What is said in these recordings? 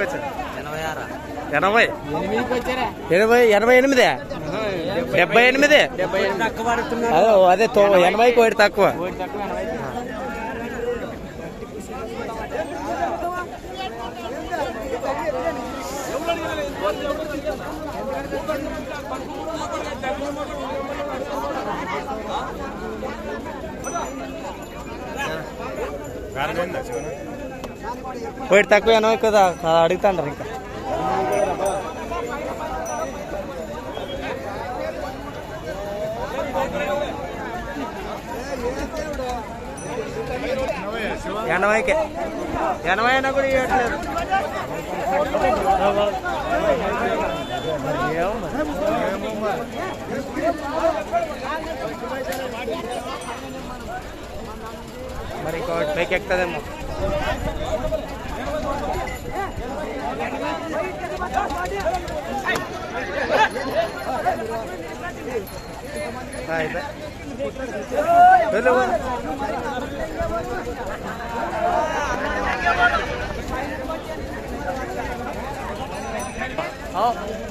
వచ్చారు ఎనభై ఆరు ఎనభై ఎనిమిదికి వచ్చారా ఎనభై ఎనభై ఎనిమిది డెబ్బై ఎనిమిది డెబ్బై ఎనిమిది తక్కువ పడుతున్నారు అదే అదే తో- ఎనభైకి ఒకటి తక్కువ ఒకటి తక్కువ ఎనభై ఒకటి తక్కువ ఎనభై కదా అడుగుతాంటారు ఇంకా ఎనభైకే ఎనభై అయినా కూడా ఇవ్వట్లేదు ఏమో మరి. మరి ఇంకోటి పైకి ఎక్కుతుందేమో అయితే వెళ్ళు. ఆ.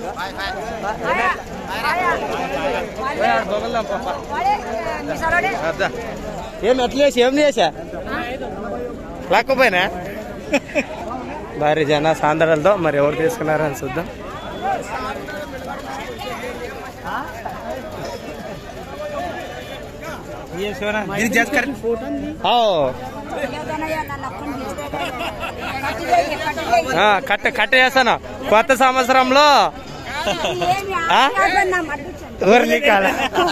పోయి ఆడ దొంగలుదాం పాప. అద్దా. ఏం ఎట్లా చేసి ఏం చేసా లేకపోయినా భారీ జన సాందడలతో మరి ఎవరు తీసుకున్నారని చూద్దాం ఇది జస్కర్ ఓ ఆ, కట్ట కట్ట చేస్తాను కొత్త సంవత్సరంలో ఆ? ఊరు నీ కాడ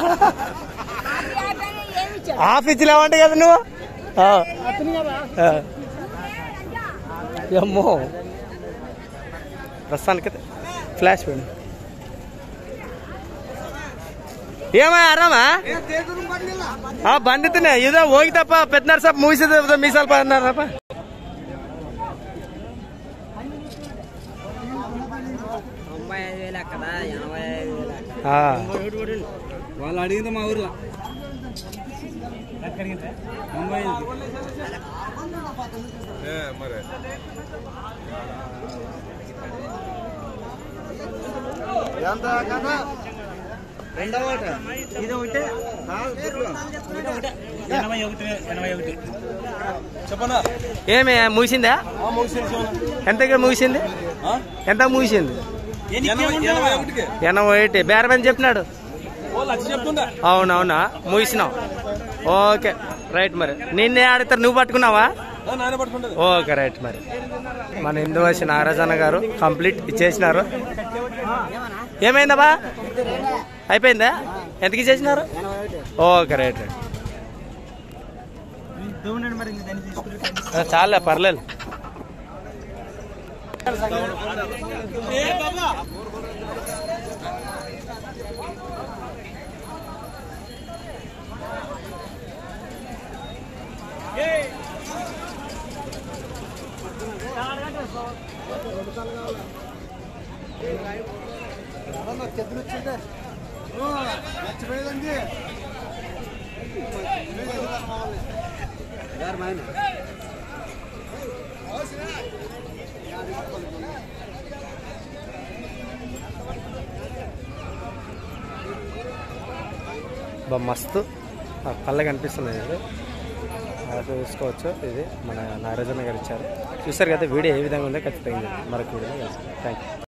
ఆఫీస్ లేవంట కదా నువ్వు ఆ. ఆ. అమ్మో ప్రస్తుతానికి ఫ్లాష్ పోయింది ఏమా ఆరామా ఆ బండితేనే ఇదో ಹೋಗಿ ತಪ್ಪ ಪೆದ್ನಾರ್ ಸಾಬ್ ಮುಗಿಸಿದ ಮೀಸಾಲ್ ಪನ್ನಾರಪ್ಪ తొంభై ఐదు వేలు అక్కడ ఎనభై ఐదు వేలు అక్కడ ఆ, వాళ్ళు అడిగింది మా ఊర్లో తొంభై ఐదు ఇది ఒకటే ఎనభై ఒకటి ఎనభై ఒకటి ఏమి ముగిసిందా ఎంతగా ముగిసింది ఎంత ముగిసింది ఎనభై ఒకటి బేరం అని చెప్పినాడు అవునవునా ముగిసినావు ఓకే రైట్ మరి నిన్నే ఆడతారు నువ్వు పట్టుకున్నావా ఓకే రైట్ మరి మన హిందూవాసి నాగరాజన్న గారు కంప్లీట్ ఇచ్చేసినారు ఏమైందబ్బా అయిపోయిందా ఎంతకి ఇచ్చేసినారు ఓకే రైట్ రైట్ ఆ, చాలే పర్లేదు బా మస్తు ఆ కళ్ళ కనిపిస్తున్నాయి ఇది అది చూసుకోవచ్చు ఇది మన నాగార్జున గారు ఇచ్చారు చూసారు కదా వీడియో ఏ విధంగా ఉందో ఖచ్చితంగా మరొక వీడియో థ్యాంక్ యూ